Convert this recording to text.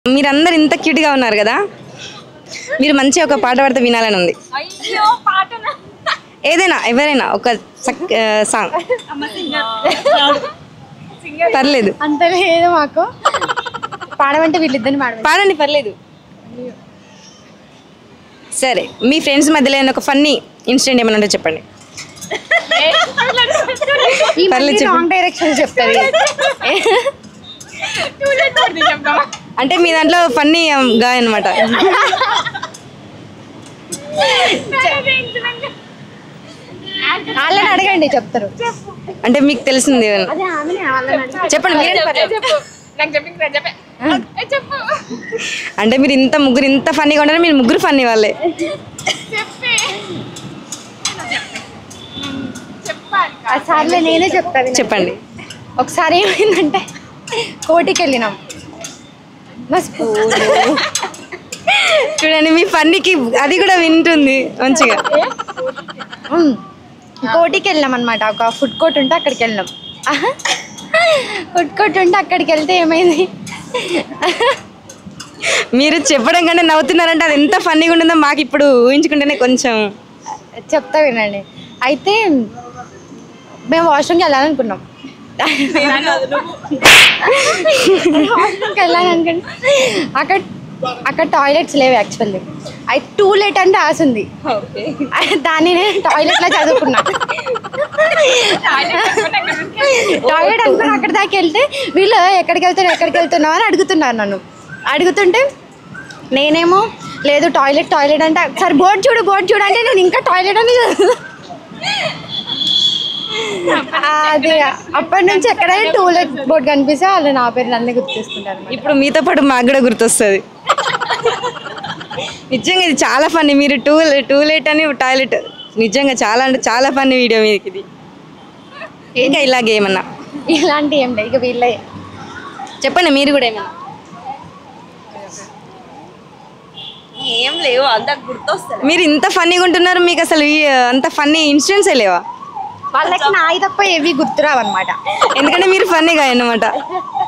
మీరందరు ఇంత క్యూట్గా ఉన్నారు కదా మీరు మంచిగా ఒక పాట పాడితే వినాలని ఉంది అయ్యో పాటనా ఏదైనా ఎవరైనా ఒక సాంగ్ పర్లేదు అంత లేదు మాకు పాడమంటే వీళ్ళిద్దరిని పాడమంటే పాడండి పర్లేదు సరే మీ ఫ్రెండ్స్ మధ్యలో ఏదైనా ఒక ఫన్నీ ఇన్సిడెంట్ ఏమైనా ఉంటే చెప్పండి ఈ పర్లేదు చెప్పు. రాంగ్ డైరెక్షన్ చెప్తుంది అంటే మీ దాంట్లో ఫన్నీ గా అనమాట వాళ్ళని అడగండి చెప్తారు అంటే మీకు తెలిసింది ఏమైనా? అదే ఆమెనే వాళ్ళని అడగండి. చెప్పండి మీరే పర్లేదు. చెప్పు నాకు చెప్పింది చెప్పే ఏ, చెప్పు అంటే మీరు ఇంత ముగ్గురు ఇంత ఫన్నీగా ఉంటారు మీరు ముగ్గురు ఫన్నీ వాళ్ళే చెప్పే చెప్పాలి ఆ సార్లే నేనే చెప్తాను చెప్పండి ఒకసారి ఏమైందంటే కోటికి వెళ్ళినాం మా స్కూల్ చూడండి మీ ఫన్నీకి అది కూడా వింటుంది మంచిగా కోటికి వెళ్ళాం అనమాట ఒక ఫుడ్ కోర్ట్ ఉంటే అక్కడికి వెళ్ళాం ఫుడ్ కోర్ట్ ఉంటే అక్కడికి వెళ్తే ఏమైంది మీరు చెప్పడం కంటే నవ్వుతున్నారంటే అది ఎంత ఫన్నీగా ఉంటుందో మాకు ఇప్పుడు ఊహించుకుంటేనే కొంచెం చెప్తా వినండి అయితే మేము వాష్రూమ్కి వెళ్ళాలనుకున్నాం వాష్రూమ్కి వెళ్ళాలనుకున్నాం అక్కడ అక్కడ టాయిలెట్స్ లేవు యాక్చువల్లీ అయితే టూ లేట్ అంటే రాసింది దాన్ని నేను టాయిలెట్లో చదువుకున్నా టాయిలెట్ అనుకుని అక్కడ దాకా వెళ్తే వీళ్ళు ఎక్కడికి వెళ్తున్నావు ఎక్కడికి వెళ్తున్నావు అని అడుగుతున్నారు నన్ను అడుగుతుంటే నేనేమో లేదు టాయిలెట్ టాయిలెట్ అంటే సరే బోర్డు చూడు బోర్డు చూడు అంటే నేను ఇంకా టాయిలెట్ అని చదువుతున్నా. అది అప్పటి నుంచి ఎక్కడైనా టూలెట్ బోర్డు కనిపిస్తే వాళ్ళు నా పేరు నన్ను గుర్తిస్తుంటారు ఇప్పుడు మీతో పాటు మాకు కూడా గుర్తొస్తుంది నిజంగా ఇది చాలా ఫన్నీ మీరు టూ టూలెట్ అని టాయిలెట్ నిజంగా చాలా అంటే చాలా ఫన్నీ వీడియో మీకు ఇది ఇంకా ఇలాగే ఏమన్నా ఇలాంటి ఏం లేదు ఇక వీళ్ళే చెప్పండి మీరు కూడా ఏమన్నా ఏం లేవు అంత గుర్తొస్తుంది మీరు ఇంత ఫన్నీగా ఉంటున్నారు మీకు అసలు ఈ, అంత ఫన్నీ ఇన్సిడెంట్సే లేవా వాళ్ళకి నాయి తప్ప ఏవి గుర్తురావు అనమాట ఎందుకంటే మీరు ఫన్నీగా అన్నమాట